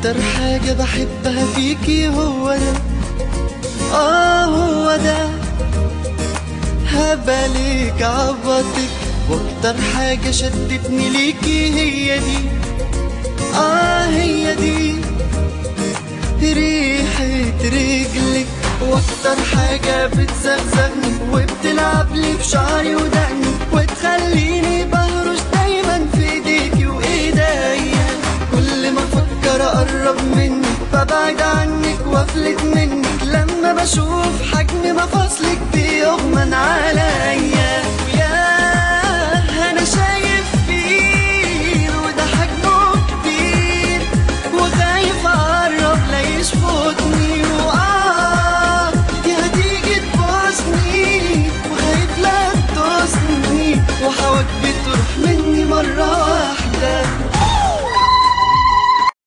واكتر حاجة بحبها فيكي هو ده اه هو ده هبالك عبطك واكتر حاجة شدتني ليكي هي دي اه هي دي ريحة رجلك واكتر حاجة بتزغزغني وبتلعب لي في شعري ودقني وتخليني بهرش دايما في ايديكي وايديا كل ما افكر اقرب منك ببعد عنك وافلت منك لما بشوف حجم مفاصلك بيغمن عليا